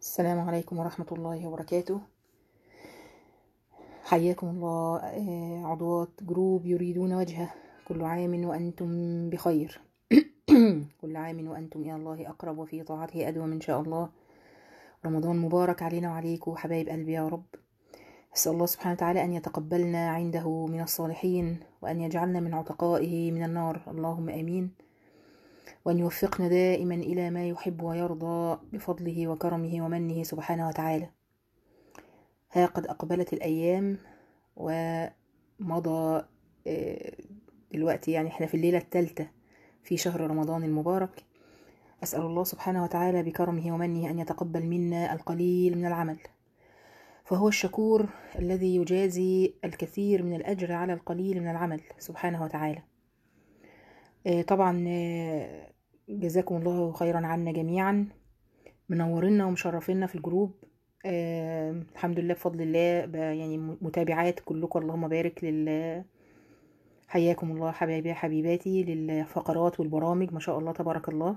السلام عليكم ورحمة الله وبركاته حياكم الله آه، عضوات جروب يريدون وجهه كل عام وأنتم بخير كل عام وأنتم إلى الله أقرب وفي طاعته أدوم إن شاء الله رمضان مبارك علينا وعليكم حبايب قلبي يا رب أسأل الله سبحانه وتعالى أن يتقبلنا عنده من الصالحين وأن يجعلنا من عتقائه من النار اللهم آمين وأن يوفقنا دائما إلى ما يحب ويرضى بفضله وكرمه ومنه سبحانه وتعالى ها قد أقبلت الأيام ومضى آه، دلوقتي يعني احنا في الليلة الثالثة في شهر رمضان المبارك أسأل الله سبحانه وتعالى بكرمه ومنه أن يتقبل منا القليل من العمل فهو الشكور الذي يجازي الكثير من الأجر على القليل من العمل سبحانه وتعالى آه، طبعا آه، جزاكم الله خيرا عنا جميعا منورنا ومشرفينا في الجروب آه، الحمد لله بفضل الله ب- يعني متابعات كلكم اللهم بارك لل حياكم الله حبايبي حبيباتي للفقرات والبرامج ما شاء الله تبارك الله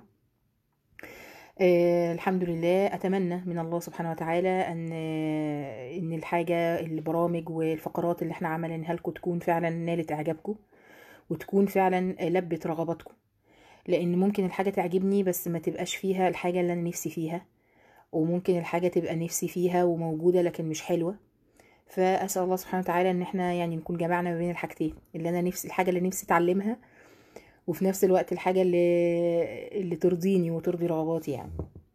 آه الحمد لله اتمنى من الله سبحانه وتعالى ان آه، ان الحاجه البرامج والفقرات اللي احنا عملناها لكم تكون فعلا نالت اعجابكم وتكون فعلا لبت رغباتكم لان ممكن الحاجه تعجبني بس ما تبقاش فيها الحاجه اللي انا نفسي فيها وممكن الحاجه تبقى نفسي فيها وموجوده لكن مش حلوه فاسال الله سبحانه وتعالى ان احنا يعني نكون جمعنا ما بين الحاجتين اللي انا نفسي الحاجه اللي نفسي اتعلمها وفي نفس الوقت الحاجه اللي اللي ترضيني وترضي رغباتي يعني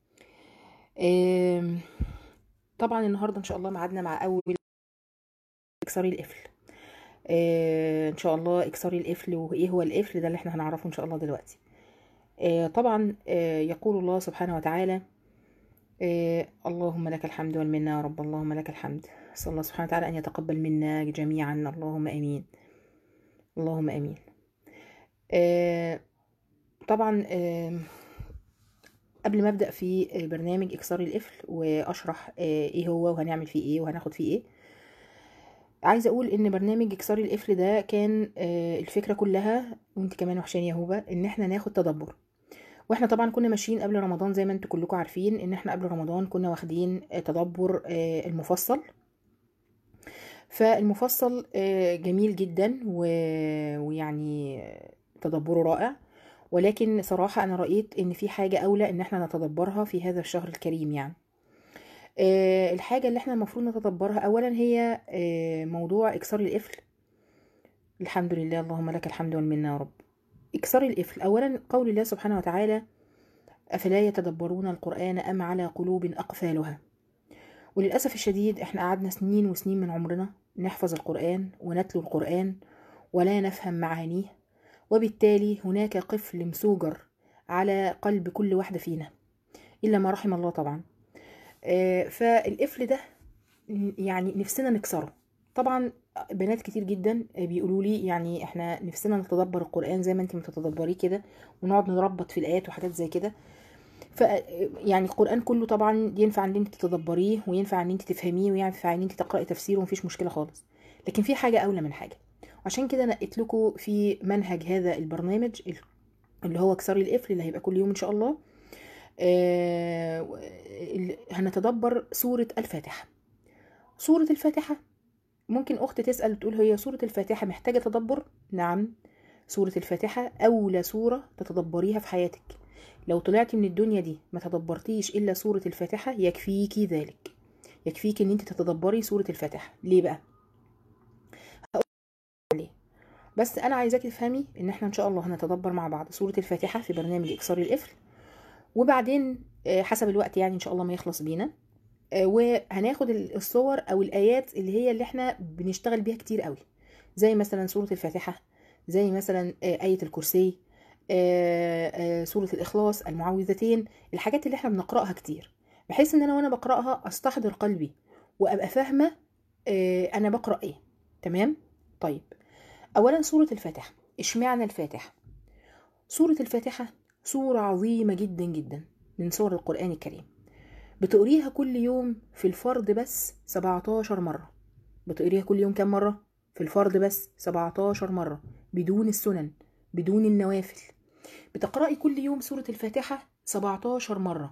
آم، طبعا النهارده ان شاء الله ميعادنا مع اول اكساري القفل آه، ان شاء الله اكساري القفل وايه هو القفل ده اللي احنا هنعرفه ان شاء الله دلوقتي آه، طبعا آه، يقول الله سبحانه وتعالى آه، اللهم لك الحمد والمنة يا رب اللهم لك الحمد أسأل الله سبحانه وتعالى أن يتقبل منا جميعا اللهم آمين اللهم آمين آه، طبعا آه، قبل ما أبدأ في آه، برنامج إكسار القفل وأشرح آه، إيه هو وهنعمل فيه إيه وهناخد فيه إيه عايزة أقول إن برنامج إكسار القفل ده كان آه، الفكرة كلها وأنت كمان وحشاني يا هوبة إن إحنا ناخد تدبر واحنا طبعا كنا ماشيين قبل رمضان زي ما انتوا كلكم عارفين ان احنا قبل رمضان كنا واخدين آه، تدبر آه، المفصل فالمفصل آه، جميل جدا و- ويعني آه، تدبره رائع ولكن صراحة أنا رأيت إن في حاجة أولى إن احنا نتدبرها في هذا الشهر الكريم يعني آه، الحاجة اللي احنا المفروض نتدبرها أولا هي آه، موضوع إكسار القفل الحمد لله اللهم لك الحمد والمنة يا رب إكسار القفل أولا قول الله سبحانه وتعالى أفلا يتدبرون القرآن أم على قلوب أقفالها وللأسف الشديد احنا قعدنا سنين وسنين من عمرنا نحفظ القرآن ونتلو القرآن ولا نفهم معانيه وبالتالي هناك قفل مسوجر على قلب كل واحدة فينا إلا ما رحم الله طبعا آه، فالقفل ده يعني نفسنا نكسره طبعا بنات كتير جدا بيقولوا لي يعني احنا نفسنا نتدبر القرآن زي ما انت بتتدبريه كده ونقعد نربط في الآيات وحاجات زي كده ف يعني القرآن كله طبعا ينفع ان انت تتدبريه وينفع ان انت تفهميه وينفع ان انت تقرأي تفسيره ومفيش مشكلة خالص لكن في حاجة أولى من حاجة عشان كده نقيت لكم في منهج هذا البرنامج اللي هو كسر القفل اللي هيبقى كل يوم ان شاء الله آه، ال- هنتدبر سورة الفاتحة سورة الفاتحة ممكن أخت تسأل تقول هي سورة الفاتحة محتاجة تدبر؟ نعم سورة الفاتحة أولى سورة تتدبريها في حياتك لو طلعتي من الدنيا دي ما تدبرتيش إلا سورة الفاتحة يكفيكي ذلك يكفيكي إن أنت تتدبري سورة الفاتحة ليه بقى؟ ليه؟ بس أنا عايزاكي تفهمي إن إحنا إن شاء الله هنتدبر مع بعض سورة الفاتحة في برنامج إكسار القفل وبعدين آه، حسب الوقت يعني إن شاء الله ما يخلص بينا آه، وهناخد ال- الصور او الايات اللي هي اللي احنا بنشتغل بيها كتير قوي زي مثلا سورة الفاتحة زي مثلا آه، آية الكرسي آه، آه، سورة الإخلاص المعوذتين الحاجات اللي احنا بنقرأها كتير بحيث ان انا وانا بقرأها استحضر قلبي وابقى فاهمة آه، انا بقرأ ايه تمام طيب اولا سورة الفاتحة اشمعنى الفاتحة سورة الفاتحة سورة عظيمة جدا جدا من سور القرآن الكريم بتقريها كل يوم في الفرض بس 17 مرة بتقريها كل يوم كام مرة؟ في الفرض بس 17 مرة بدون السنن بدون النوافل بتقرأي كل يوم سورة الفاتحة 17 مرة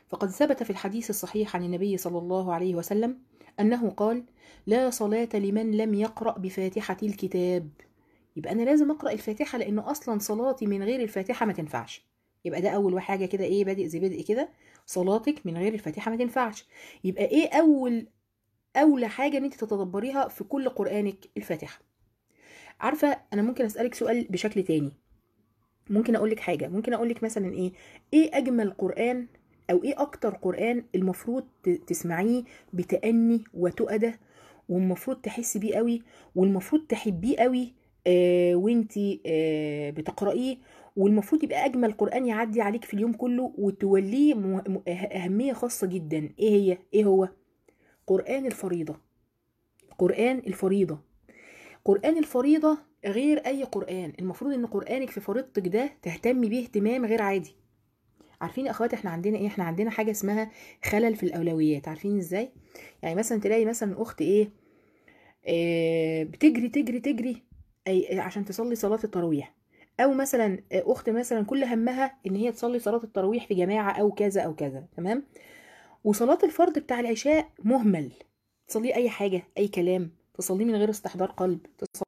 فقد ثبت في الحديث الصحيح عن النبي صلى الله عليه وسلم أنه قال لا صلاة لمن لم يقرأ بفاتحة الكتاب يبقى أنا لازم أقرأ الفاتحة لأنه أصلا صلاتي من غير الفاتحة ما تنفعش يبقى ده أول حاجة كده إيه بادئ زي بدء كده صلاتك من غير الفاتحة ما تنفعش يبقى إيه أول أولى حاجة إن أنت تتدبريها في كل قرآنك الفاتحة عارفة أنا ممكن أسألك سؤال بشكل تاني ممكن أقولك حاجة ممكن أقولك مثلا إيه إيه أجمل قرآن أو إيه أكتر قرآن المفروض ت- تسمعيه بتأني وتؤدة والمفروض تحسي بيه قوي والمفروض تحبيه قوي آه وانتي آه بتقرأيه والمفروض يبقى أجمل قرآن يعدي عليك في اليوم كله وتوليه م- م- أهمية خاصة جدا إيه هي؟ إيه هو؟ قرآن الفريضة قرآن الفريضة قرآن الفريضة غير أي قرآن المفروض إن قرآنك في فريضتك ده تهتمي بيه اهتمام غير عادي عارفين يا اخوات احنا عندنا ايه احنا عندنا حاجه اسمها خلل في الاولويات عارفين ازاي يعني مثلا تلاقي مثلا اخت ايه آه بتجري تجري تجري أي عشان تصلي صلاه التراويح او مثلا اخت مثلا كل همها ان هي تصلي صلاه التراويح في جماعه او كذا او كذا تمام وصلاه الفرض بتاع العشاء مهمل تصلي اي حاجه اي كلام تصليه من غير استحضار قلب تصلي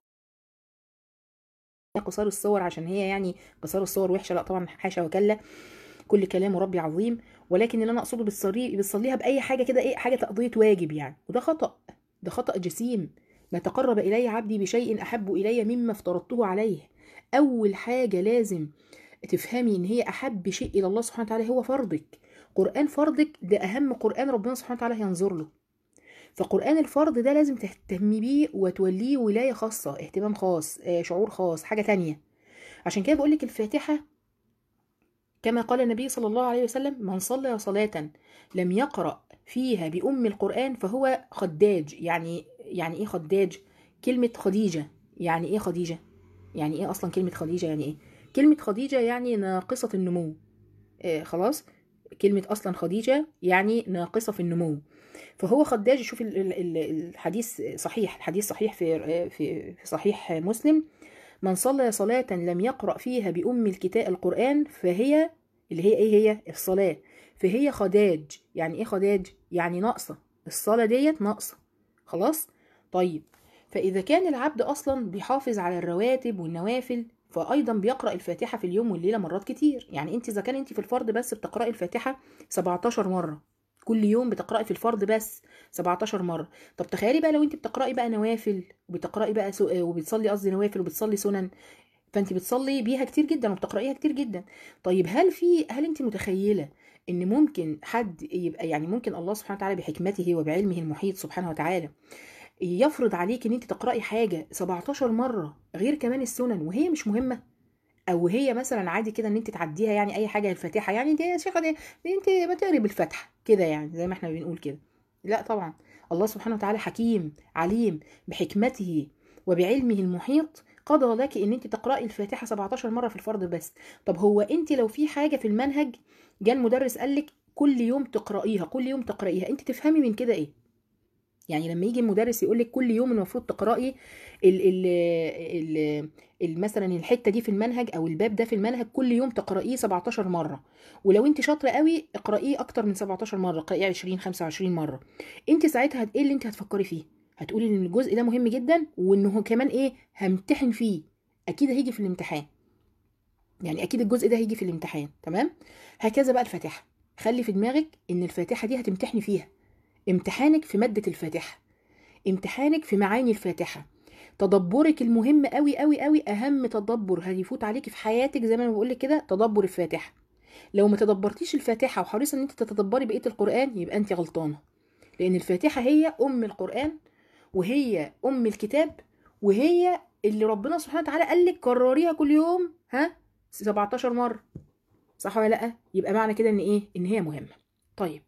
قصار الصور عشان هي يعني قصار الصور وحشه لا طبعا حاشا وكلا كل كلام ربي عظيم ولكن اللي انا اقصده بتصلي بتصليها باي حاجه كده ايه حاجه تقضيه واجب يعني وده خطا ده خطا جسيم ما تقرب الي عبدي بشيء احب الي مما افترضته عليه اول حاجه لازم تفهمي ان هي احب شيء الى الله سبحانه وتعالى هو فرضك قران فرضك ده اهم قران ربنا سبحانه وتعالى هينظر له فقرآن الفرض ده لازم تهتمي بيه وتوليه ولاية خاصة اهتمام خاص آه، شعور خاص حاجة تانية عشان كده بقولك الفاتحة كما قال النبي صلى الله عليه وسلم من صلى صلاة لم يقرأ فيها بأم القرآن فهو خداج يعني يعني ايه خداج كلمة خديجة يعني ايه خديجة يعني ايه اصلا كلمة خديجة يعني ايه كلمة خديجة يعني ناقصة النمو آه خلاص كلمة اصلا خديجة يعني ناقصة في النمو فهو خداج شوف ال- ال- ال- الحديث صحيح الحديث صحيح في في في صحيح مسلم من صلى صلاة لم يقرأ فيها بأم الكتاب القرآن فهي اللي هي ايه هي الصلاة فهي خداج يعني ايه خداج يعني ناقصة الصلاة ديت ناقصة خلاص طيب فإذا كان العبد أصلا بيحافظ على الرواتب والنوافل فأيضا بيقرأ الفاتحة في اليوم والليلة مرات كتير يعني انت إذا كان انت في الفرض بس بتقرأي الفاتحة 17 مرة كل يوم بتقرأي في الفرض بس 17 مرة طب تخيلي بقى لو انت بتقرأي بقى نوافل وبتقرأي بقى سو... وبتصلي قصدي نوافل وبتصلي سنن فانت بتصلي بيها كتير جدا وبتقرأيها كتير جدا طيب هل في هل انت متخيلة ان ممكن حد يبقى يعني ممكن الله سبحانه وتعالى بحكمته وبعلمه المحيط سبحانه وتعالى يفرض عليك ان انت تقرأي حاجة 17 مرة غير كمان السنن وهي مش مهمة او هي مثلا عادي كده ان انت تعديها يعني اي حاجه الفاتحه يعني دي يا شيخه دي, دي انت ما تقري بالفتحه كده يعني زي ما احنا بنقول كده لا طبعا الله سبحانه وتعالى حكيم عليم بحكمته وبعلمه المحيط قضى لك ان انت تقراي الفاتحه 17 مره في الفرض بس طب هو انت لو في حاجه في المنهج جاء المدرس قال لك كل يوم تقرايها كل يوم تقرايها انت تفهمي من كده ايه يعني لما يجي المدرس يقول لك كل يوم المفروض تقراي ال ال ال ال مثلا الحته دي في المنهج او الباب ده في المنهج كل يوم تقرايه 17 مره ولو انت شاطره قوي اقرايه اكتر من 17 مره اقرايه 20 25 مره انت ساعتها هت- ايه اللي انت هتفكري فيه هتقولي ان الجزء ده مهم جدا وانه هو كمان ايه همتحن فيه اكيد هيجي في الامتحان يعني اكيد الجزء ده هيجي في الامتحان تمام هكذا بقى الفاتحه خلي في دماغك ان الفاتحه دي هتمتحني فيها امتحانك في ماده الفاتحه امتحانك في معاني الفاتحه تدبرك المهم قوي قوي قوي اهم تدبر هيفوت عليكي في حياتك زي ما انا بقول لك كده تدبر الفاتحه لو ما تدبرتيش الفاتحه وحريصه ان انت تتدبري بقيه القران يبقى انت غلطانه لان الفاتحه هي ام القران وهي ام الكتاب وهي اللي ربنا سبحانه وتعالى قال لك كرريها كل يوم ها 17 مره صح ولا لا يبقى معنى كده ان ايه ان هي مهمه طيب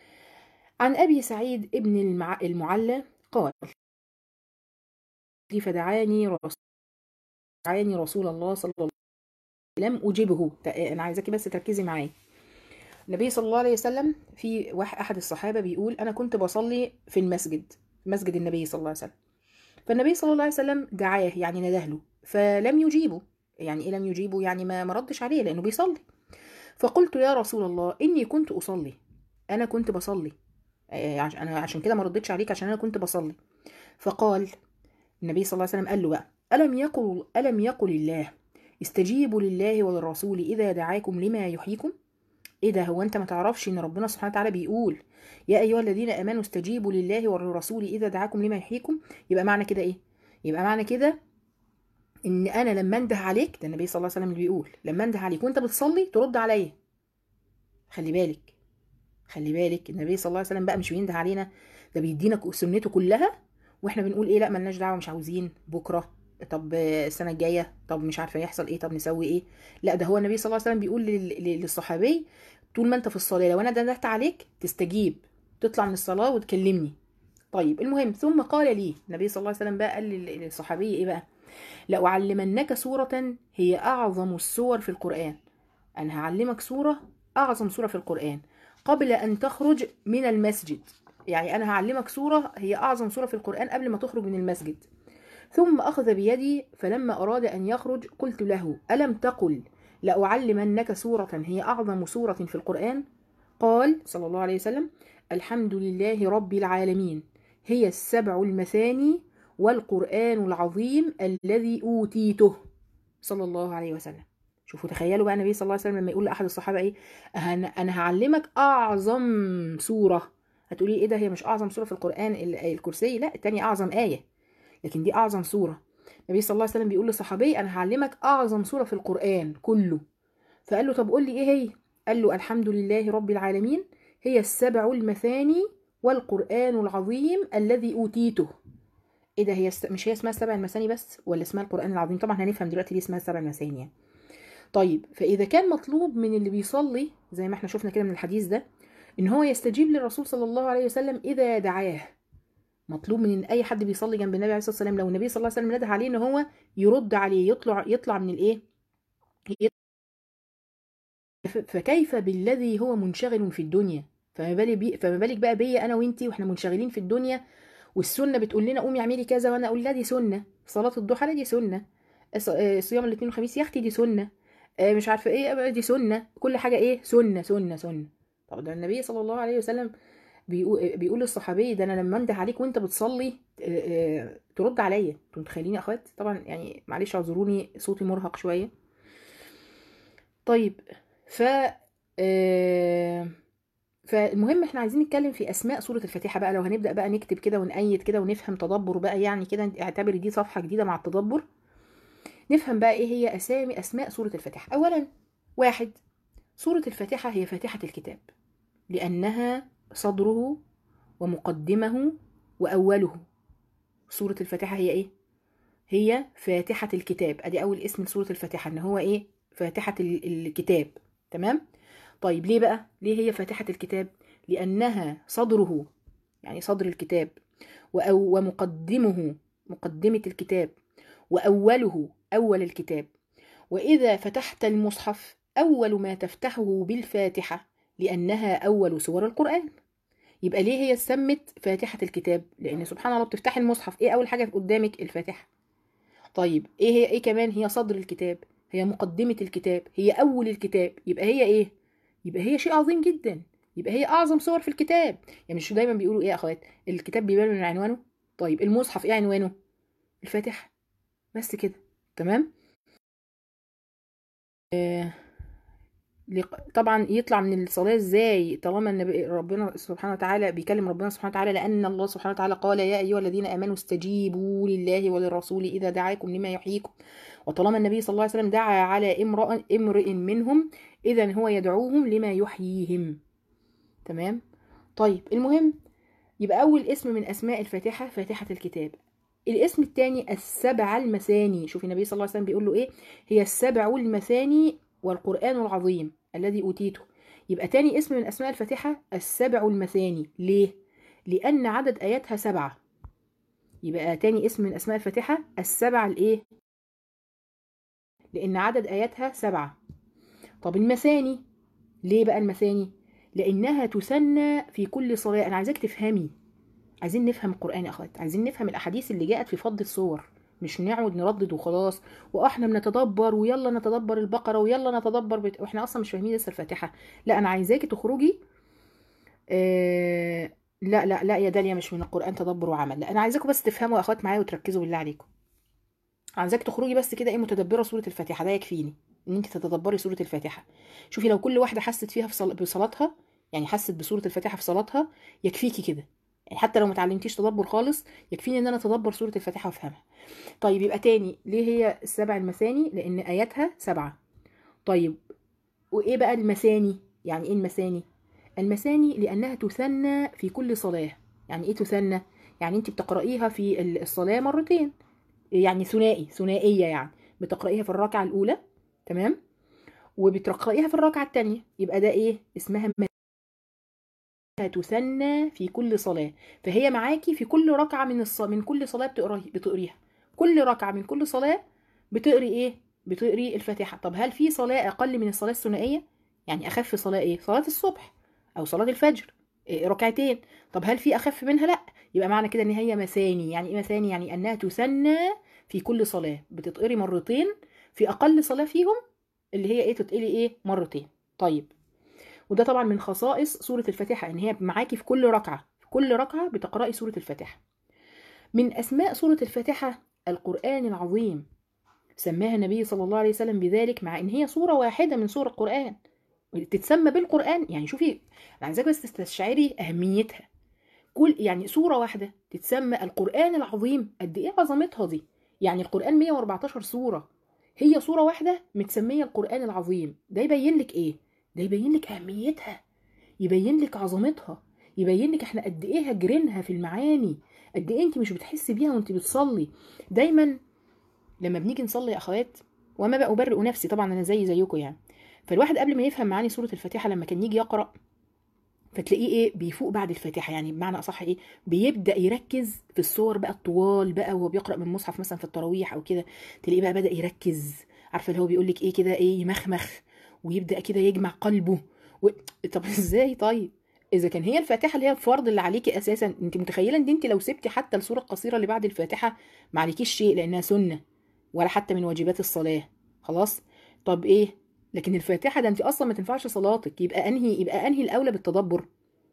عن ابي سعيد ابن المع... المعلى قال فدعاني رسول دعاني رسول الله صلى الله عليه وسلم لم اجبه انا عايزاكي بس تركزي معايا النبي صلى الله عليه وسلم في واحد احد الصحابه بيقول انا كنت بصلي في المسجد مسجد النبي صلى الله عليه وسلم فالنبي صلى الله عليه وسلم دعاه يعني نده له فلم يجيبه يعني ايه لم يجيبه يعني ما ما ردش عليه لانه بيصلي فقلت يا رسول الله اني كنت اصلي انا كنت بصلي آه، عش- انا عشان كده ما ردتش عليك عشان انا كنت بصلي فقال النبي صلى الله عليه وسلم قال له بقى الم يقل الم يقل الله استجيبوا لله وللرسول اذا دعاكم لما يحييكم ايه ده هو انت ما تعرفش ان ربنا سبحانه وتعالى بيقول يا ايها الذين امنوا استجيبوا لله وللرسول اذا دعاكم لما يحييكم يبقى معنى كده ايه يبقى معنى كده ان انا لما انده عليك ده النبي صلى الله عليه وسلم اللي بيقول لما انده عليك وانت بتصلي ترد عليا خلي بالك خلي بالك النبي صلى الله عليه وسلم بقى مش بينده علينا ده بيدينا سنته كلها واحنا بنقول ايه لا ملناش دعوه مش عاوزين بكره طب السنه الجايه طب مش عارفه يحصل ايه طب نسوي ايه لا ده هو النبي صلى الله عليه وسلم بيقول لل- لل- للصحابي طول ما انت في الصلاه لو انا دندت عليك تستجيب تطلع من الصلاه وتكلمني طيب المهم ثم قال لي النبي صلى الله عليه وسلم بقى قال لل- للصحابي ايه بقى لأعلمنك سورة هي أعظم السور في القرآن أنا هعلمك سورة أعظم سورة في القرآن قبل أن تخرج من المسجد يعني أنا هعلمك سورة هي أعظم سورة في القرآن قبل ما تخرج من المسجد ثم أخذ بيدي فلما أراد أن يخرج قلت له ألم تقل لأعلمنك سورة هي أعظم سورة في القرآن قال صلى الله عليه وسلم الحمد لله رب العالمين هي السبع المثاني والقرآن العظيم الذي أوتيته صلى الله عليه وسلم شوفوا تخيلوا بقى النبي صلى الله عليه وسلم لما يقول لأحد الصحابة إيه أنا, أنا هعلمك أعظم سورة هتقولي إيه ده هي مش أعظم سورة في القرآن ال- الكرسي لا التانية أعظم آية لكن دي أعظم سورة النبي صلى الله عليه وسلم بيقول لصحابي أنا هعلمك أعظم سورة في القرآن كله فقال له طب قول لي إيه هي قال له الحمد لله رب العالمين هي السبع المثاني والقرآن العظيم الذي أوتيته ايه ده هي الس- مش هي اسمها السبع المثاني بس ولا اسمها القرآن العظيم طبعا هنفهم دلوقتي ليه اسمها السبع المثاني يعني. طيب فإذا كان مطلوب من اللي بيصلي زي ما احنا شفنا كده من الحديث ده ان هو يستجيب للرسول صلى الله عليه وسلم إذا دعاه مطلوب من إن اي حد بيصلي جنب النبي عليه الصلاة والسلام لو النبي صلى الله عليه وسلم نده عليه ان هو يرد عليه يطلع يطلع من الايه ف- فكيف بالذي هو منشغل في الدنيا فما بالك بي فما بالك بقى بيا انا وانتي واحنا منشغلين في الدنيا والسنه بتقول لنا قومي اعملي كذا وانا اقول لا دي سنه صلاه الضحى لا دي سنه الص- آه، صيام الاثنين والخميس يا اختي دي سنه آه، مش عارفه ايه دي سنه كل حاجه ايه سنه سنه سنه طب ده النبي صلى الله عليه وسلم بيقول بيقول للصحابي ده انا لما انده عليك وانت بتصلي آه، آه، ترد عليا انتوا متخيلين يا اخوات طبعا يعني معلش اعذروني صوتي مرهق شويه طيب ف آه، فالمهم احنا عايزين نتكلم في اسماء سوره الفاتحه بقى لو هنبدا بقى نكتب كده ونقيد كده ونفهم تدبر بقى يعني كده اعتبري دي صفحه جديده مع التدبر نفهم بقى ايه هي اسامي اسماء سوره الفاتحه اولا واحد سوره الفاتحه هي فاتحه الكتاب لانها صدره ومقدمه واوله سوره الفاتحه هي ايه هي فاتحه الكتاب ادي اول اسم لسوره الفاتحه ان هو ايه فاتحه ال- الكتاب تمام طيب ليه بقى ليه هي فاتحة الكتاب لأنها صدره يعني صدر الكتاب وأو- ومقدمه مقدمة الكتاب وأوله أول الكتاب وإذا فتحت المصحف أول ما تفتحه بالفاتحة لأنها أول سور القرآن يبقى ليه هي سمت فاتحة الكتاب لأن سبحان الله بتفتحي المصحف إيه أول حاجة قدامك الفاتحة طيب إيه هي إيه كمان هي صدر الكتاب هي مقدمة الكتاب هي أول الكتاب يبقى هي إيه يبقى هي شيء عظيم جدا يبقى هي اعظم صور في الكتاب يعني مش دايما بيقولوا ايه يا اخوات الكتاب بيبان من عنوانه طيب المصحف ايه عنوانه الفاتحه بس كده تمام آه لق- طبعا يطلع من الصلاه ازاي طالما النبي ربنا سبحانه وتعالى بيكلم ربنا سبحانه وتعالى لان الله سبحانه وتعالى قال يا ايها الذين امنوا استجيبوا لله وللرسول اذا دعاكم لما يحييكم وطالما النبي صلى الله عليه وسلم دعا على امرأ امرئ منهم اذا هو يدعوهم لما يحييهم تمام طيب المهم يبقى اول اسم من اسماء الفاتحه فاتحه الكتاب الاسم الثاني السبع المثاني شوف النبي صلى الله عليه وسلم بيقول له ايه هي السبع المثاني والقران العظيم الذي اوتيته يبقى تاني اسم من اسماء الفاتحه السبع المثاني ليه لان عدد اياتها سبعه يبقى تاني اسم من اسماء الفاتحه السبع الايه لان عدد اياتها سبعه طب المثاني ليه بقى المثاني لانها تثنى في كل صلاه انا عايزاك تفهمي عايزين نفهم القران يا اخوات عايزين نفهم الاحاديث اللي جاءت في فضل الصور مش نقعد نردد وخلاص واحنا بنتدبر ويلا نتدبر البقره ويلا نتدبر بت... واحنا اصلا مش فاهمين لسه الفاتحه لا انا عايزاكي تخرجي آه لا لا لا يا داليا مش من القرآن تدبر وعمل لا أنا عايزاكم بس تفهموا يا أخوات معايا وتركزوا بالله عليكم عايزاك تخرجي بس كده ايه متدبره سوره الفاتحه ده يكفيني ان انت تتدبري سوره الفاتحه شوفي لو كل واحده حست فيها في صل... بصلاتها يعني حست بسوره الفاتحه في صلاتها يكفيكي كده يعني حتى لو ما اتعلمتيش تدبر خالص يكفيني ان انا اتدبر سوره الفاتحه وافهمها طيب يبقى تاني ليه هي السبع المثاني لان اياتها سبعه طيب وايه بقى المثاني يعني ايه المثاني المثاني لانها تثنى في كل صلاه يعني ايه تثنى يعني انت بتقرايها في الصلاه مرتين يعني ثنائي ثنائيه يعني بتقرايها في الركعه الاولى تمام وبتقرايها في الركعه الثانيه يبقى ده ايه اسمها تثنى في كل صلاه فهي معاكي في كل ركعه من الص... من كل صلاه بتقري بتقريها كل ركعه من كل صلاه بتقري ايه بتقري الفاتحه طب هل في صلاه اقل من الصلاه الثنائيه يعني اخف صلاه ايه صلاه الصبح او صلاه الفجر إيه ركعتين طب هل في اخف منها لا يبقى معنى كده ان هي مثاني يعني ايه مثاني يعني انها تثنى في كل صلاه بتتقري مرتين في اقل صلاه فيهم اللي هي ايه تتقري ايه مرتين طيب وده طبعا من خصائص سوره الفاتحه ان هي معاكي في كل ركعه في كل ركعه بتقراي سوره الفاتحه من اسماء سوره الفاتحه القران العظيم سماها النبي صلى الله عليه وسلم بذلك مع ان هي سوره واحده من سور القران تتسمى بالقران يعني شوفي انا عايزاك بس تستشعري اهميتها كل يعني سوره واحده تتسمى القران العظيم قد ايه عظمتها دي يعني القران 114 سوره هي سوره واحده متسميه القران العظيم ده يبين لك ايه ده يبين لك اهميتها يبين لك عظمتها يبين لك احنا قد ايه هجرينها في المعاني قد ايه انت مش بتحسي بيها وانت بتصلي دايما لما بنيجي نصلي يا اخوات وما بقى ابرئ نفسي طبعا انا زي زيكم يعني فالواحد قبل ما يفهم معاني سوره الفاتحه لما كان يجي يقرا فتلاقيه ايه بيفوق بعد الفاتحه يعني بمعنى اصح ايه بيبدا يركز في الصور بقى الطوال بقى وهو بيقرا من مصحف مثلا في التراويح او كده تلاقيه بقى بدا يركز عارفه اللي هو بيقول لك ايه كده ايه يمخمخ ويبدا كده يجمع قلبه و... طب ازاي طيب اذا كان هي الفاتحه اللي هي الفرض اللي عليكي اساسا انت متخيله ان انت لو سبتي حتى السوره القصيره اللي بعد الفاتحه ما عليكيش شيء لانها سنه ولا حتى من واجبات الصلاه خلاص طب ايه لكن الفاتحه ده انت اصلا ما تنفعش صلاتك يبقى انهي يبقى انهي الاولى بالتدبر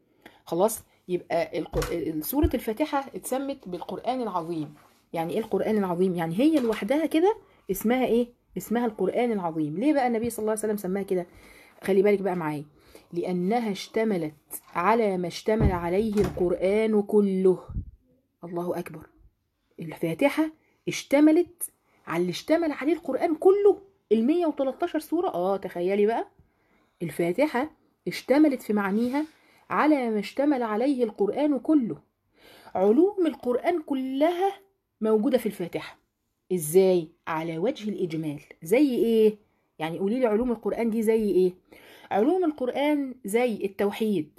خلاص يبقى الق... سوره الفاتحه اتسمت بالقران العظيم يعني ايه القران العظيم يعني هي لوحدها كده اسمها ايه اسمها القران العظيم ليه بقى النبي صلى الله عليه وسلم سماها كده خلي بالك بقى معايا لانها اشتملت على ما اشتمل عليه القران كله الله اكبر الفاتحه اشتملت على اللي اشتمل عليه القران كله ال 113 سوره اه تخيلي بقى الفاتحه اشتملت في معانيها على ما اشتمل عليه القرآن كله علوم القرآن كلها موجودة في الفاتحة ازاي على وجه الإجمال زي ايه يعني قولي لي علوم القرآن دي زي ايه علوم القرآن زي التوحيد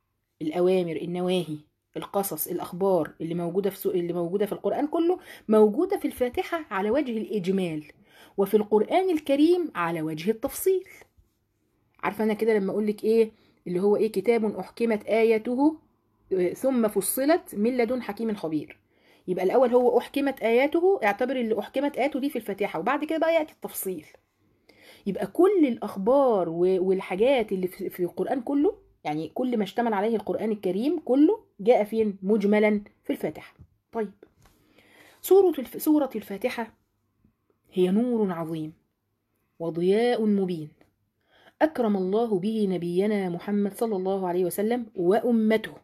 الأوامر النواهي القصص الأخبار اللي موجودة في سوء اللي موجودة في القرآن كله موجودة في الفاتحة على وجه الإجمال وفي القرآن الكريم على وجه التفصيل عارفة أنا كده لما أقول لك إيه اللي هو ايه كتاب احكمت اياته ثم فصلت من لدن حكيم خبير يبقى الاول هو احكمت اياته اعتبر اللي احكمت اياته دي في الفاتحه وبعد كده بقى ياتي التفصيل يبقى كل الاخبار والحاجات اللي في القران كله يعني كل ما اشتمل عليه القران الكريم كله جاء فين مجملا في الفاتحه طيب سوره الف... سوره الفاتحه هي نور عظيم وضياء مبين أكرم الله به نبينا محمد صلى الله عليه وسلم وأمته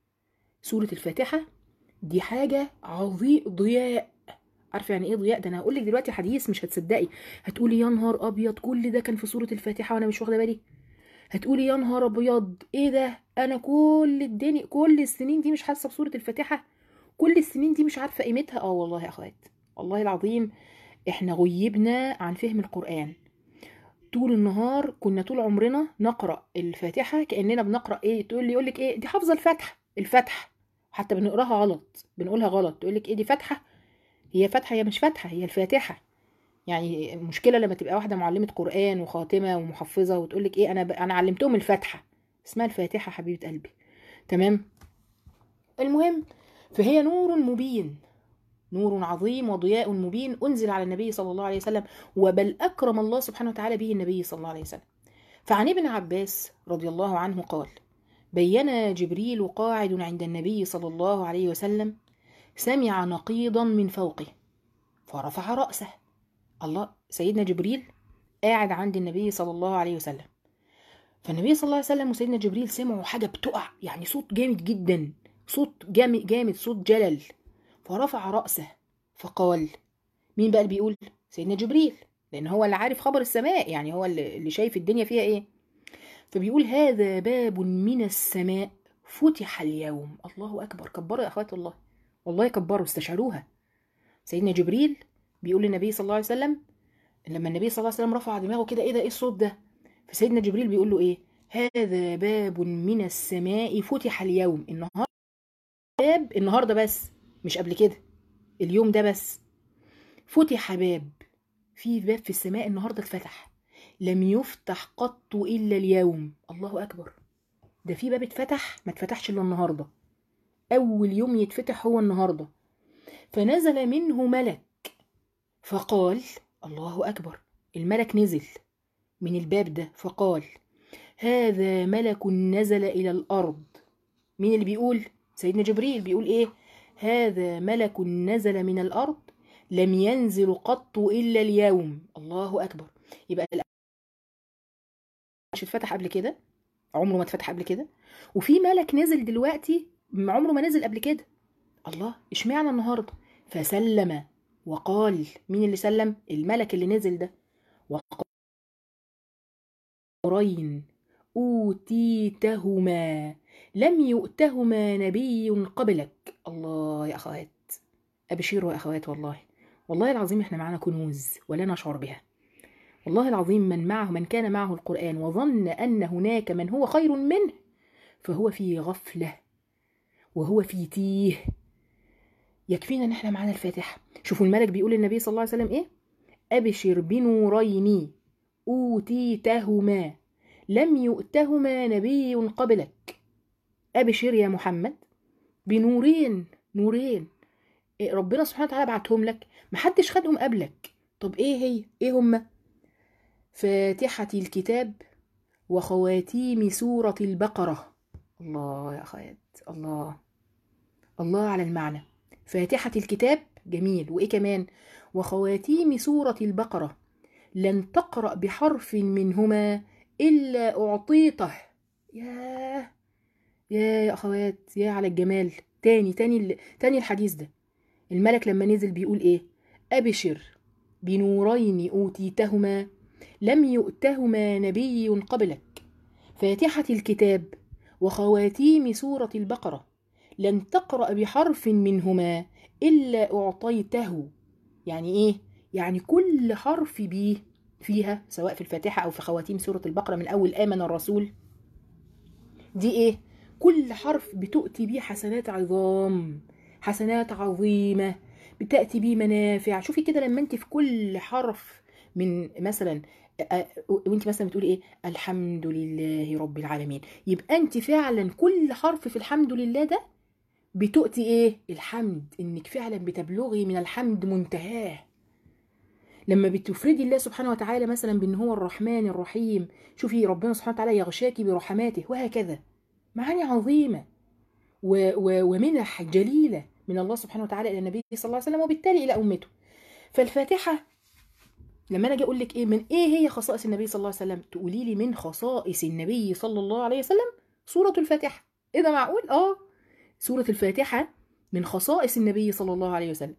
سورة الفاتحة دي حاجة عظيم ضياء عارفة يعني ايه ضياء ده انا هقول لك دلوقتي حديث مش هتصدقي هتقولي يا نهار ابيض كل ده كان في سورة الفاتحة وانا مش واخدة بالي هتقولي يا نهار ابيض ايه ده انا كل الدنيا كل السنين دي مش حاسة بسورة الفاتحة كل السنين دي مش عارفة قيمتها اه والله يا اخوات والله العظيم احنا غيبنا عن فهم القرآن طول النهار كنا طول عمرنا نقرا الفاتحه كاننا بنقرا ايه تقول لي يقول لك ايه دي حافظه الفاتحه الفاتحه حتى بنقراها غلط بنقولها غلط تقول لك ايه دي فاتحه هي فاتحه هي مش فاتحه هي الفاتحه يعني مشكله لما تبقى واحده معلمه قران وخاتمه ومحفظه وتقول لك ايه انا ب... انا علمتهم الفاتحه اسمها الفاتحه حبيبه قلبي تمام المهم فهي نور مبين نور عظيم وضياء مبين أنزل على النبي صلى الله عليه وسلم وبل أكرم الله سبحانه وتعالى به النبي صلى الله عليه وسلم فعن ابن عباس رضي الله عنه قال بين جبريل قاعد عند النبي صلى الله عليه وسلم سمع نقيضا من فوقه فرفع رأسه الله سيدنا جبريل قاعد عند النبي صلى الله عليه وسلم فالنبي صلى الله عليه وسلم وسيدنا جبريل سمعوا حاجة بتقع يعني صوت جامد جدا صوت جامد جامد صوت جلل فرفع رأسه فقال مين بقى اللي بيقول سيدنا جبريل لأن هو اللي عارف خبر السماء يعني هو اللي اللي شايف الدنيا فيها إيه فبيقول هذا باب من السماء فتح اليوم الله أكبر كبروا يا أخوات الله والله كبروا استشعروها سيدنا جبريل بيقول للنبي صلى الله عليه وسلم لما النبي صلى الله عليه وسلم رفع دماغه كده ايه ده ايه الصوت ده فسيدنا جبريل بيقول له ايه هذا باب من السماء فتح اليوم النهارده باب النهارده بس مش قبل كده اليوم ده بس فتح باب في باب في السماء النهارده اتفتح لم يفتح قط الا اليوم الله اكبر ده في باب اتفتح ما اتفتحش الا النهارده اول يوم يتفتح هو النهارده فنزل منه ملك فقال الله اكبر الملك نزل من الباب ده فقال هذا ملك نزل الى الارض مين اللي بيقول سيدنا جبريل بيقول ايه هذا ملك نزل من الارض لم ينزل قط الا اليوم الله اكبر يبقى الأ- مش اتفتح قبل كده عمره ما اتفتح قبل كده وفي ملك نزل دلوقتي عمره ما نزل قبل كده الله اشمعنى النهارده فسلم وقال مين اللي سلم الملك اللي نزل ده وقرين أوتيتهما لم يؤتهما نبي قبلك الله يا أخوات أبشروا يا أخوات والله والله العظيم احنا معنا كنوز ولا نشعر بها والله العظيم من معه من كان معه القرآن وظن أن هناك من هو خير منه فهو في غفلة وهو في تيه يكفينا ان احنا معانا الفاتحة شوفوا الملك بيقول للنبي صلى الله عليه وسلم ايه أبشر بنورين أوتيتهما لم يؤتهما نبي قبلك أبشر يا محمد بنورين نورين إيه ربنا سبحانه وتعالى بعتهم لك محدش خدهم قبلك طب ايه هي ايه هما فاتحة الكتاب وخواتيم سورة البقرة الله يا أخوات الله الله على المعنى فاتحة الكتاب جميل وإيه كمان وخواتيم سورة البقرة لن تقرأ بحرف منهما إلا أعطيته ياه يا يا أخوات يا على الجمال تاني تاني ال- تاني الحديث ده الملك لما نزل بيقول إيه أبشر بنورين أوتيتهما لم يؤتهما نبي قبلك فاتحة الكتاب وخواتيم سورة البقرة لن تقرأ بحرف منهما إلا أعطيته يعني إيه؟ يعني كل حرف بيه فيها سواء في الفاتحة أو في خواتيم سورة البقرة من أول آمن الرسول دي إيه؟ كل حرف بتؤتي بيه حسنات عظام حسنات عظيمة بتأتي بيه منافع شوفي كده لما انت في كل حرف من مثلا وانت مثلا بتقولي ايه الحمد لله رب العالمين يبقى انت فعلا كل حرف في الحمد لله ده بتؤتي ايه الحمد انك فعلا بتبلغي من الحمد منتهاه لما بتفردي الله سبحانه وتعالى مثلا بان هو الرحمن الرحيم شوفي ربنا سبحانه وتعالى يغشاكي برحماته وهكذا معاني عظيمه و و ومنح جليله من الله سبحانه وتعالى الى النبي صلى الله عليه وسلم وبالتالي الى امته فالفاتحه لما انا اجي اقول لك ايه من ايه هي خصائص النبي صلى الله عليه وسلم تقولي لي من خصائص النبي صلى الله عليه وسلم سوره الفاتحه ايه ده معقول اه سوره الفاتحه من خصائص النبي صلى الله عليه وسلم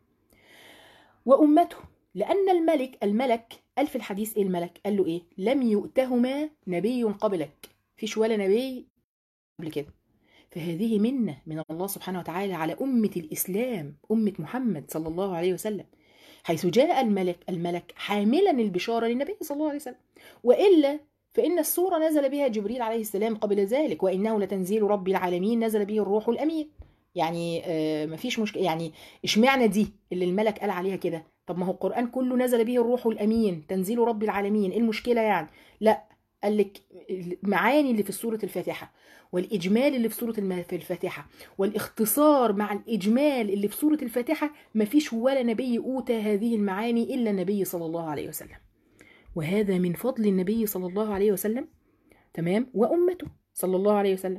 وامته لان الملك الملك قال في الحديث ايه الملك قال له ايه لم يؤتهما نبي قبلك فيش ولا نبي قبل كده فهذه منة من الله سبحانه وتعالى على أمة الإسلام أمة محمد صلى الله عليه وسلم حيث جاء الملك الملك حاملا البشارة للنبي صلى الله عليه وسلم وإلا فإن السورة نزل بها جبريل عليه السلام قبل ذلك وإنه لتنزيل رب العالمين نزل به الروح الأمين يعني آه مفيش مشكلة يعني اشمعنى دي اللي الملك قال عليها كده طب ما هو القرآن كله نزل به الروح الأمين تنزيل رب العالمين ايه المشكلة يعني لا قال لك المعاني اللي في سورة الفاتحة والإجمال اللي في سورة الم- في الفاتحة والاختصار مع الإجمال اللي في سورة الفاتحة مفيش ولا نبي أوتى هذه المعاني إلا النبي صلى الله عليه وسلم وهذا من فضل النبي صلى الله عليه وسلم تمام وأمته صلى الله عليه وسلم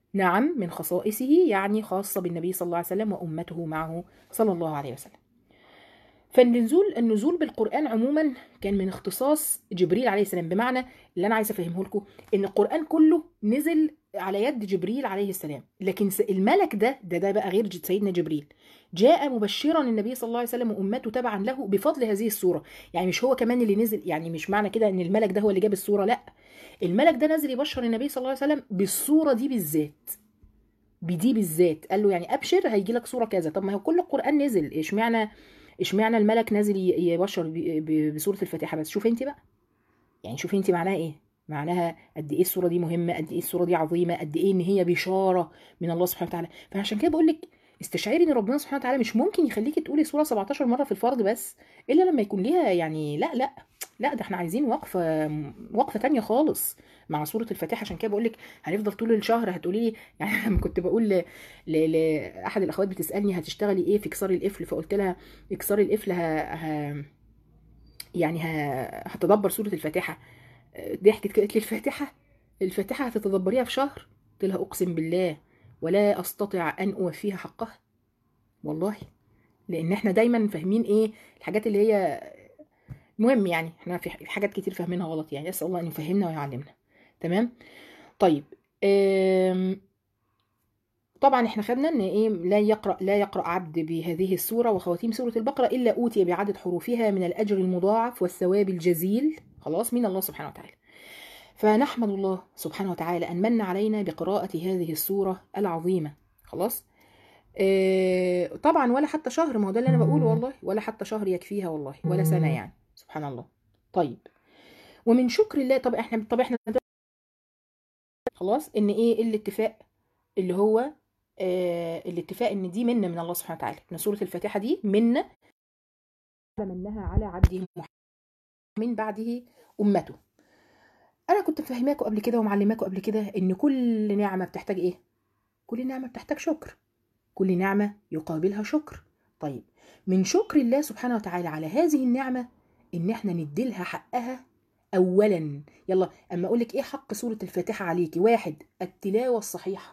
نعم من خصائصه يعني خاصة بالنبي صلى الله عليه وسلم وأمته معه صلى الله عليه وسلم فالنزول النزول بالقرآن عموما كان من اختصاص جبريل عليه السلام بمعنى اللي أنا عايزة أفهمه لكم إن القرآن كله نزل على يد جبريل عليه السلام لكن س- الملك ده ده ده بقى غير ج- سيدنا جبريل جاء مبشرا النبي صلى الله عليه وسلم وامته تبعا له بفضل هذه السوره يعني مش هو كمان اللي نزل يعني مش معنى كده ان الملك ده هو اللي جاب السوره لا الملك ده نزل يبشر النبي صلى الله عليه وسلم بالصوره دي بالذات بدي بالذات قال له يعني ابشر هيجي لك صوره كذا طب ما هو كل القران نزل اشمعنى اشمعنى الملك نازل ي- يبشر ب- ب- بسوره الفاتحه بس شوفي انت بقى يعني شوفي انت معناها ايه معناها قد ايه الصوره دي مهمه قد ايه الصوره دي عظيمه قد ايه ان هي بشاره من الله سبحانه وتعالى فعشان كده بقول لك استشعري ان ربنا سبحانه وتعالى مش ممكن يخليكي تقولي سوره 17 مره في الفرض بس الا لما يكون ليها يعني لا لا لا ده احنا عايزين وقفه وقفه تانية خالص مع سوره الفاتحه عشان كده بقول لك هنفضل طول الشهر هتقولي لي يعني لما كنت بقول ل... ل... لاحد الاخوات بتسالني هتشتغلي ايه في كسار القفل فقلت لها كسار القفل ه... ه... يعني ه... هتدبر سوره الفاتحه ضحكت كده قالت لي الفاتحه الفاتحه هتتدبريها في شهر قلت لها اقسم بالله ولا استطيع ان اوفيها حقها والله لان احنا دايما فاهمين ايه الحاجات اللي هي مهم يعني احنا في حاجات كتير فاهمينها غلط يعني اسال الله ان يفهمنا ويعلمنا تمام طيب أم... طبعا احنا خدنا ان ايه لا يقرا لا يقرا عبد بهذه السوره وخواتيم سوره البقره الا اوتي بعدد حروفها من الاجر المضاعف والثواب الجزيل خلاص من الله سبحانه وتعالى فنحمد الله سبحانه وتعالى ان من علينا بقراءه هذه السوره العظيمه خلاص آه طبعا ولا حتى شهر ما هو ده اللي انا بقوله والله ولا حتى شهر يكفيها والله ولا سنه يعني سبحان الله طيب ومن شكر الله طب احنا طب احنا خلاص ان ايه الاتفاق اللي هو آه الاتفاق ان دي منه من الله سبحانه وتعالى ان سوره الفاتحه دي منه منها على عبده محمد من بعده امته انا كنت مفهماكم قبل كده ومعلماكم قبل كده ان كل نعمه بتحتاج ايه كل نعمه بتحتاج شكر كل نعمه يقابلها شكر طيب من شكر الله سبحانه وتعالى على هذه النعمه ان احنا نديلها حقها اولا يلا اما اقول لك ايه حق سوره الفاتحه عليكي واحد التلاوه الصحيحه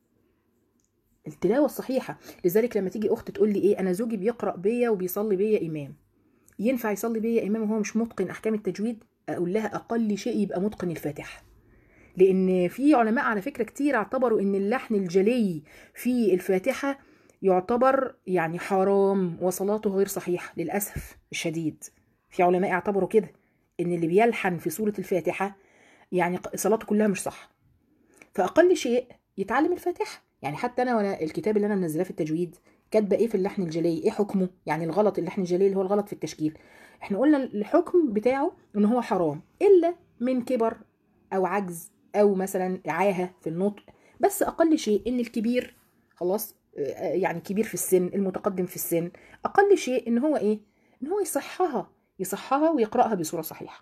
التلاوه الصحيحه لذلك لما تيجي اخت تقول لي ايه انا زوجي بيقرا بيا وبيصلي بيا امام ينفع يصلي بيا امام وهو مش متقن احكام التجويد اقول لها اقل شيء يبقى متقن الفاتحه لان في علماء على فكره كتير اعتبروا ان اللحن الجلي في الفاتحه يعتبر يعني حرام وصلاته غير صحيحه للاسف الشديد في علماء اعتبروا كده ان اللي بيلحن في سوره الفاتحه يعني صلاته كلها مش صح فاقل شيء يتعلم الفاتحه يعني حتى انا وانا الكتاب اللي انا منزلاه في التجويد كاتبه ايه في اللحن الجلي ايه حكمه يعني الغلط اللحن الجلي اللي هو الغلط في التشكيل احنا قلنا الحكم بتاعه ان هو حرام الا من كبر او عجز او مثلا عاهه في النطق بس اقل شيء ان الكبير خلاص يعني كبير في السن المتقدم في السن اقل شيء ان هو ايه ان هو يصحها يصحها ويقراها بصوره صحيحه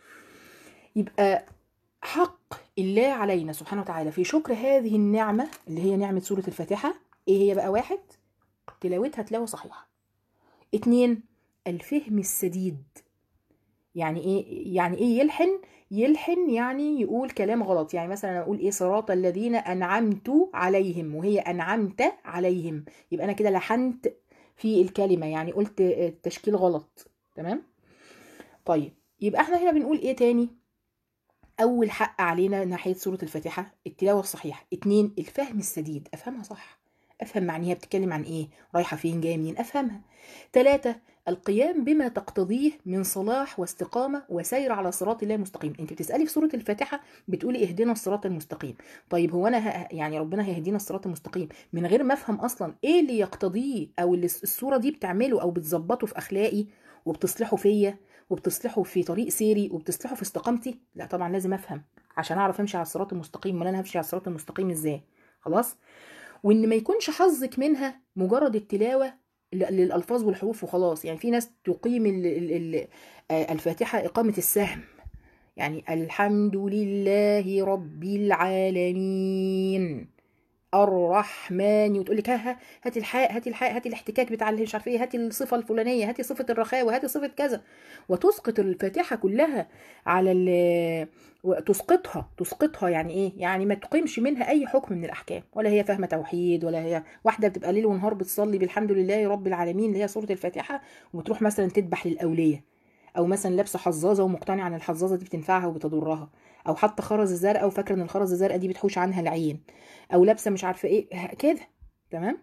يبقى حق الله علينا سبحانه وتعالى في شكر هذه النعمه اللي هي نعمه سوره الفاتحه ايه هي بقى واحد تلاوتها تلاوه صحيحه اتنين الفهم السديد يعني ايه يعني ايه يلحن يلحن يعني يقول كلام غلط يعني مثلا اقول ايه صراط الذين انعمت عليهم وهي انعمت عليهم يبقى انا كده لحنت في الكلمه يعني قلت التشكيل غلط تمام طيب يبقى احنا هنا بنقول ايه تاني اول حق علينا ناحيه سوره الفاتحه التلاوه الصحيحه اتنين الفهم السديد افهمها صح افهم معنيها بتتكلم عن ايه رايحه فين جايه منين افهمها ثلاثة القيام بما تقتضيه من صلاح واستقامه وسير على صراط الله المستقيم انت بتسالي في سوره الفاتحه بتقولي اهدنا الصراط المستقيم طيب هو انا ه... يعني ربنا هيهدينا الصراط المستقيم من غير ما افهم اصلا ايه اللي يقتضيه او اللي السوره دي بتعمله او بتظبطه في اخلاقي وبتصلحه فيا وبتصلحه في طريق سيري وبتصلحه في استقامتي لا طبعا لازم افهم عشان اعرف امشي على الصراط المستقيم ولا انا همشي على الصراط المستقيم ازاي خلاص وان ما يكونش حظك منها مجرد التلاوه للالفاظ والحروف وخلاص يعني في ناس تقيم ال ال ال الفاتحه اقامه السهم يعني الحمد لله رب العالمين الرحمن وتقول لك ها ها هاتي الحاء هاتي الحاء هاتي الاحتكاك بتاع اللي مش عارفه ايه هاتي الصفه الفلانيه هاتي صفه الرخاوه هاتي صفه كذا وتسقط الفاتحه كلها على ال تسقطها تسقطها يعني ايه يعني ما تقيمش منها اي حكم من الاحكام ولا هي فاهمه توحيد ولا هي واحده بتبقى ليل ونهار بتصلي بالحمد لله رب العالمين اللي هي سوره الفاتحه وتروح مثلا تذبح للاوليه او مثلا لابسه حظاظه ومقتنعه ان الحظاظه دي بتنفعها وبتضرها او حاطه خرز الزرقاء وفاكره ان الخرز الزرقاء دي بتحوش عنها العين او لابسه مش عارفه ايه كده تمام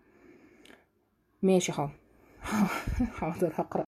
ماشي حاضر حاضر هقرا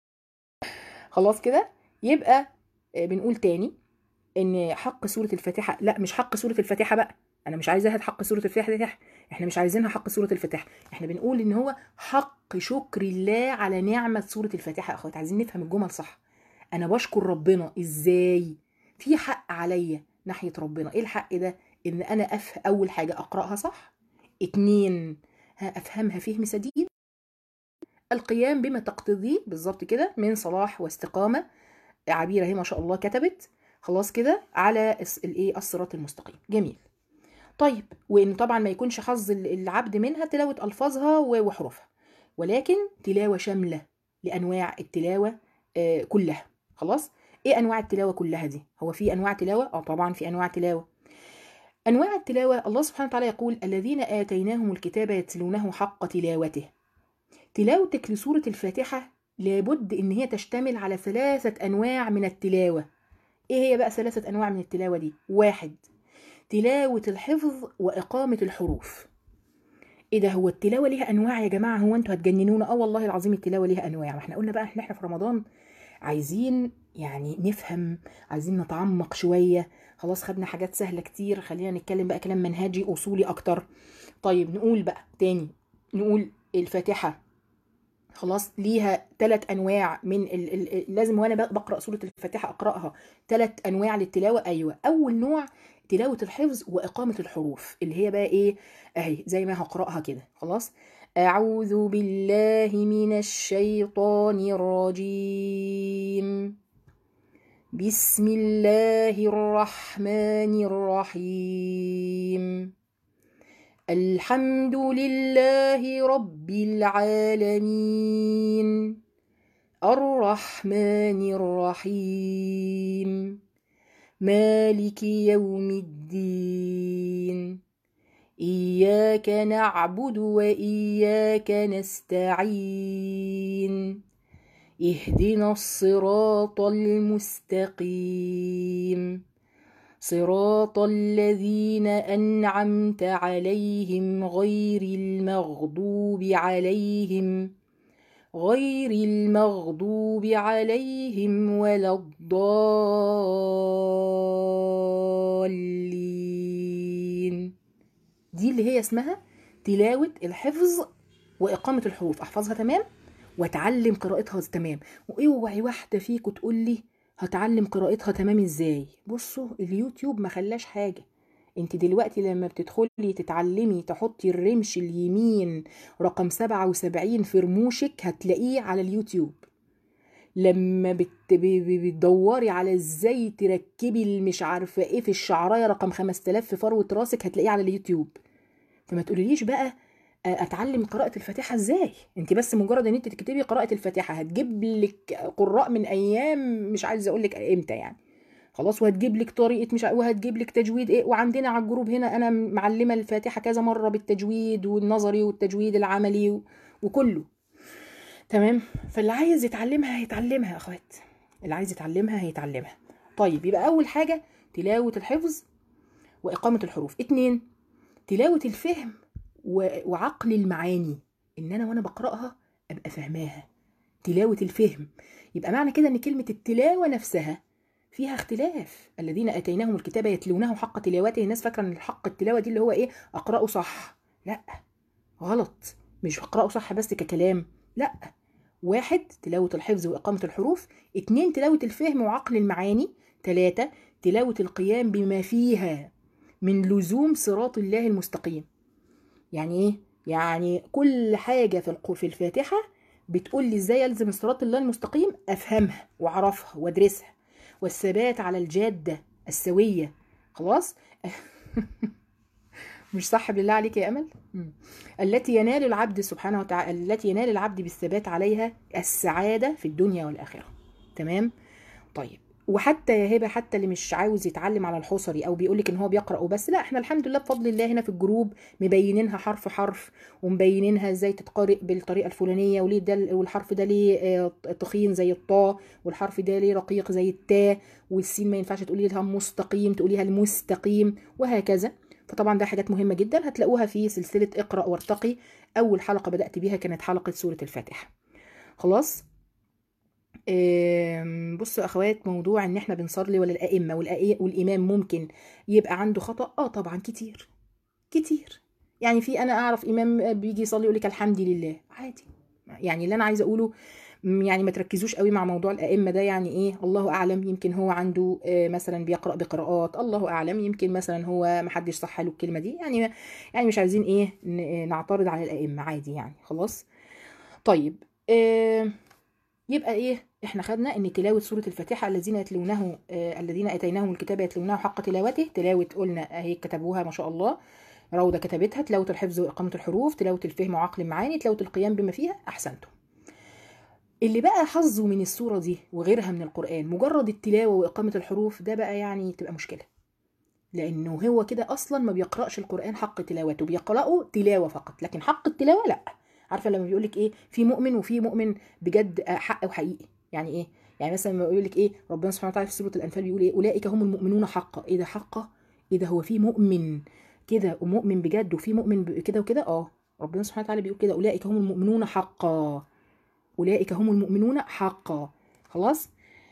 خلاص كده يبقى بنقول تاني ان حق سوره الفاتحه لا مش حق سوره الفاتحه بقى انا مش عايزاها حق سوره الفاتحه احنا مش عايزينها حق سوره الفاتحه احنا بنقول ان هو حق شكر الله على نعمه سوره الفاتحه يا اخوات عايزين نفهم الجمل صح انا بشكر ربنا ازاي في حق عليا ناحيه ربنا ايه الحق ده ان انا أف اول حاجه اقراها صح اتنين افهمها فهم سديد القيام بما تقتضيه بالظبط كده من صلاح واستقامه عبيره هي ما شاء الله كتبت خلاص كده على الايه الصراط المستقيم جميل طيب وان طبعا ما يكونش حظ العبد منها تلاوه الفاظها وحروفها ولكن تلاوه شامله لانواع التلاوه كلها خلاص ايه انواع التلاوه كلها دي هو في انواع تلاوه اه طبعا في انواع تلاوه انواع التلاوه الله سبحانه وتعالى يقول الذين اتيناهم الكتاب يتلونه حق تلاوته تلاوتك لسوره الفاتحه لابد ان هي تشتمل على ثلاثه انواع من التلاوه ايه هي بقى ثلاثه انواع من التلاوه دي واحد تلاوه الحفظ واقامه الحروف ايه ده هو التلاوه ليها انواع يا جماعه هو انتوا هتجننونا اه والله العظيم التلاوه ليها انواع ما احنا قلنا بقى احنا احنا في رمضان عايزين يعني نفهم عايزين نتعمق شويه خلاص خدنا حاجات سهله كتير خلينا نتكلم بقى كلام منهجي اصولي اكتر طيب نقول بقى تاني نقول الفاتحه خلاص ليها ثلاث انواع من ال ال لازم وانا بقرا سوره الفاتحه اقراها ثلاث انواع للتلاوه ايوه اول نوع تلاوه الحفظ واقامه الحروف اللي هي بقى ايه اهي زي ما هقراها كده خلاص اعوذ بالله من الشيطان الرجيم بسم الله الرحمن الرحيم الحمد لله رب العالمين الرحمن الرحيم مالك يوم الدين اياك نعبد واياك نستعين اهدنا الصراط المستقيم صراط الذين انعمت عليهم غير المغضوب عليهم غير المغضوب عليهم ولا الضالين دي اللي هي اسمها تلاوة الحفظ وإقامة الحروف أحفظها تمام وأتعلم قراءتها تمام واوعي واحدة فيكم تقول لي هتعلم قراءتها تمام ازاي بصوا اليوتيوب ما خلاش حاجة انت دلوقتي لما بتدخلي تتعلمي تحطي الرمش اليمين رقم 77 في رموشك هتلاقيه على اليوتيوب لما بت... بتدوري على ازاي تركبي المش عارفه ايه في الشعرايه رقم 5000 في فروه راسك هتلاقيه على اليوتيوب فما تقوليليش بقى اتعلم قراءه الفاتحه ازاي انت بس مجرد ان انت تكتبي قراءه الفاتحه هتجيب لك قراء من ايام مش عايزه اقول لك امتى يعني خلاص وهتجيب لك طريقه مش وهتجيب لك تجويد ايه وعندنا على الجروب هنا انا معلمه الفاتحه كذا مره بالتجويد والنظري والتجويد العملي و... وكله تمام فاللي عايز يتعلمها هيتعلمها يا اخوات اللي عايز يتعلمها هيتعلمها طيب يبقى اول حاجه تلاوه الحفظ واقامه الحروف اتنين تلاوه الفهم وعقل المعاني ان انا وانا بقراها ابقى فاهماها تلاوه الفهم يبقى معنى كده ان كلمه التلاوه نفسها فيها اختلاف الذين اتيناهم الكتاب يتلونه حق تلاوته الناس فاكره ان الحق التلاوه دي اللي هو ايه اقراه صح لا غلط مش اقراه صح بس ككلام لا واحد تلاوة الحفظ وإقامة الحروف اتنين تلاوة الفهم وعقل المعاني تلاتة تلاوة القيام بما فيها من لزوم صراط الله المستقيم يعني ايه يعني كل حاجه في في الفاتحه بتقول لي ازاي الزم صراط الله المستقيم افهمها واعرفها وادرسها والثبات على الجاده السويه خلاص مش صح بالله عليك يا امل مم. التي ينال العبد سبحانه وتعالى التي ينال العبد بالثبات عليها السعاده في الدنيا والاخره تمام طيب وحتى يا هبه حتى اللي مش عاوز يتعلم على الحصري او بيقول لك ان هو بيقرا وبس لا احنا الحمد لله بفضل الله هنا في الجروب مبينينها حرف حرف ومبينينها ازاي تتقرأ بالطريقه الفلانيه وليه ده والحرف ده ليه آه، تخين زي الطاء والحرف ده ليه رقيق زي التاء والسين ما ينفعش تقولي لها مستقيم تقوليها المستقيم وهكذا فطبعا ده حاجات مهمه جدا هتلاقوها في سلسله اقرا وارتقي اول حلقه بدات بيها كانت حلقه سوره الفاتحه خلاص آم، بصوا يا اخوات موضوع ان احنا بنصلي ولا الائمه والأئي- والامام ممكن يبقى عنده خطا اه طبعا كتير كتير يعني في انا اعرف امام بيجي يصلي يقول لك الحمد لله عادي يعني اللي انا عايزه اقوله م، يعني ما تركزوش قوي مع موضوع الائمه ده يعني ايه الله اعلم يمكن هو عنده آه، مثلا بيقرا بقراءات الله اعلم يمكن مثلا هو ما حدش صح له الكلمه دي يعني يعني مش عايزين ايه ن- نعترض على الائمه عادي يعني خلاص طيب آه يبقى ايه احنا خدنا ان تلاوه سوره الفاتحه الذين يتلونه آه الذين اتيناهم الكتاب يتلونه حق تلاوته تلاوه قلنا اهي كتبوها ما شاء الله روضه كتبتها تلاوه الحفظ واقامه الحروف تلاوه الفهم وعقل المعاني تلاوه القيام بما فيها احسنتم اللي بقى حظه من السوره دي وغيرها من القران مجرد التلاوه واقامه الحروف ده بقى يعني تبقى مشكله لانه هو كده اصلا ما بيقراش القران حق تلاوته بيقراه تلاوه فقط لكن حق التلاوه لا عارفه لما بيقول لك ايه في مؤمن وفي مؤمن بجد آه، حق وحقيقي يعني ايه يعني مثلا لما يقول لك ايه ربنا سبحانه وتعالى في سوره الانفال بيقول ايه اولئك هم المؤمنون حقا ايه ده حقا ايه ده هو في مؤمن كده ومؤمن بجد وفي مؤمن ب- كده وكده اه ربنا سبحانه وتعالى بيقول كده اولئك هم المؤمنون حقا اولئك هم المؤمنون حقا خلاص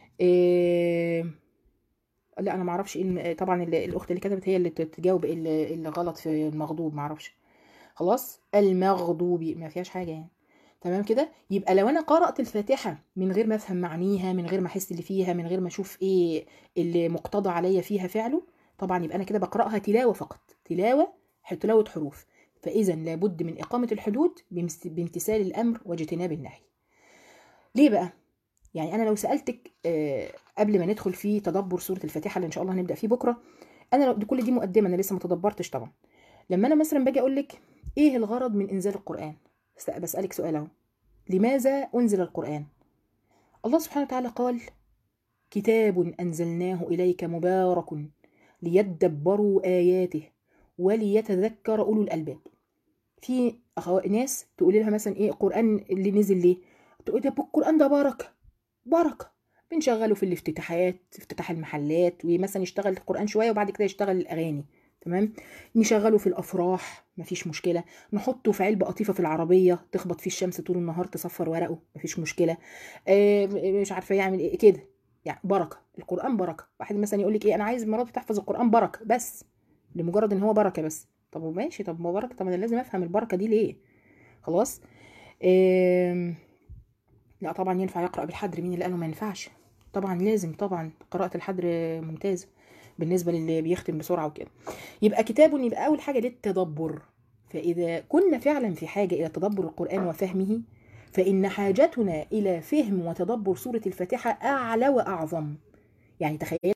إيه لا انا ما اعرفش ايه الم- طبعا ال- الاخت اللي كتبت هي اللي تجاوب إيه اللي اللي غلط في المغضوب ما اعرفش خلاص المغضوب ما فيهاش حاجه يعني تمام كده يبقى لو انا قرات الفاتحه من غير ما افهم معانيها من غير ما احس اللي فيها من غير ما اشوف ايه اللي مقتضى عليا فيها فعله طبعا يبقى انا كده بقراها تلاوه فقط تلاوه تلاوه حروف فاذا لابد من اقامه الحدود بامس- بامتثال الامر واجتناب النهي ليه بقى يعني انا لو سالتك آه، قبل ما ندخل في تدبر سوره الفاتحه اللي ان شاء الله هنبدا فيه بكره انا لو دي كل دي مقدمه انا لسه ما تدبرتش طبعا لما انا مثلا باجي اقول لك ايه الغرض من انزال القران بس- بسالك سؤال اهو لماذا انزل القران الله سبحانه وتعالى قال كتاب انزلناه اليك مبارك ليدبروا اياته وليتذكر اولو الالباب في أخو... ناس تقول لها مثلا ايه القران اللي نزل ليه تقول ده القران ده بركه بركه بنشغله في الافتتاحات افتتاح المحلات ومثلا يشتغل القران شويه وبعد كده يشتغل الاغاني تمام نشغله في الافراح مفيش مشكله نحطه في علبه قطيفه في العربيه تخبط فيه الشمس طول النهار تصفر ورقه مفيش مشكله آه مش عارفه يعمل ايه كده يعني بركه القران بركه واحد مثلا يقول لك ايه انا عايز مراتي تحفظ القران بركه بس لمجرد ان هو بركه بس طب ماشي طب ما هو بركه طب انا لازم افهم البركه دي ليه خلاص آم، لا طبعا ينفع يقرا بالحدر مين اللي قاله ما ينفعش طبعا لازم طبعا قراءه الحدر ممتازه بالنسبه للي بيختم بسرعه وكده يبقى كتاب يبقى اول حاجه للتدبر فاذا كنا فعلا في حاجه الى تدبر القران وفهمه فان حاجتنا الى فهم وتدبر سوره الفاتحه اعلى واعظم يعني تخيل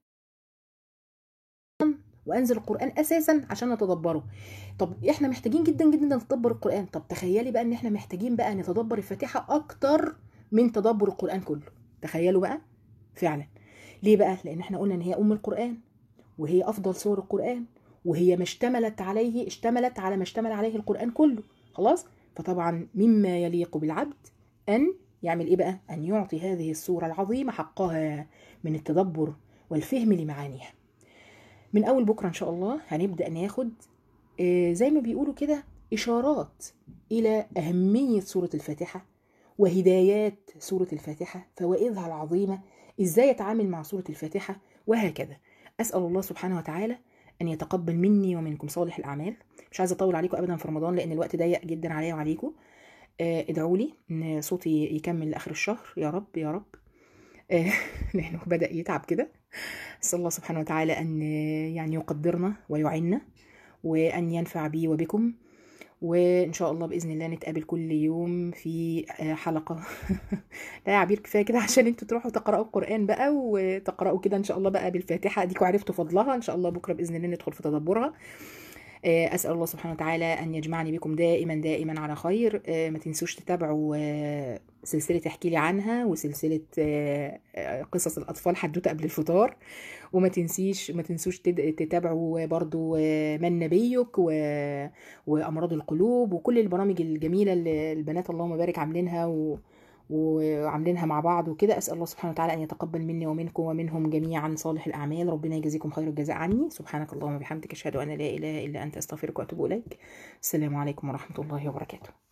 وانزل القران اساسا عشان نتدبره طب احنا محتاجين جدا جدا نتدبر القران طب تخيلي بقى ان احنا محتاجين بقى نتدبر الفاتحه اكتر من تدبر القران كله تخيلوا بقى فعلا ليه بقى لان احنا قلنا ان هي ام القران وهي افضل سور القران وهي ما اشتملت عليه اشتملت على ما اشتمل عليه القران كله خلاص فطبعا مما يليق بالعبد ان يعمل ايه بقى ان يعطي هذه السوره العظيمه حقها من التدبر والفهم لمعانيها من اول بكره ان شاء الله هنبدا ناخد آه، زي ما بيقولوا كده اشارات الى اهميه سوره الفاتحه وهدايات سوره الفاتحه فوائدها العظيمه ازاي اتعامل مع سوره الفاتحه وهكذا اسال الله سبحانه وتعالى ان يتقبل مني ومنكم صالح الاعمال مش عايزه اطول عليكم ابدا في رمضان لان الوقت ضيق جدا عليا وعليكم آه، ادعوا لي ان صوتي يكمل لاخر الشهر يا رب يا رب آه، لانه بدا يتعب كده اسال الله سبحانه وتعالى ان يعني يقدرنا ويعيننا وان ينفع بي وبكم وان شاء الله باذن الله نتقابل كل يوم في آه، حلقه لا يا عبير كفايه كده عشان انتوا تروحوا تقراوا القران بقى وتقراوا كده ان شاء الله بقى بالفاتحه اديكوا عرفتوا فضلها ان شاء الله بكره باذن الله ندخل في تدبرها آه، أسأل الله سبحانه وتعالى أن يجمعني بكم دائما دائما على خير آه، ما تنسوش تتابعوا آه، سلسلة احكي لي عنها وسلسلة آه، آه، قصص الأطفال حدوتة قبل الفطار وما تنسيش ما تنسوش تد- تتابعوا برضو آه، من نبيك و... وأمراض القلوب وكل البرامج الجميلة اللي البنات اللهم بارك عاملينها و... وعاملينها مع بعض وكده أسأل الله سبحانه وتعالى أن يتقبل مني ومنكم ومنهم جميعا صالح الأعمال ربنا يجزيكم خير الجزاء عني سبحانك اللهم وبحمدك أشهد أن لا إله إلا أنت أستغفرك وأتوب إليك السلام عليكم ورحمة الله وبركاته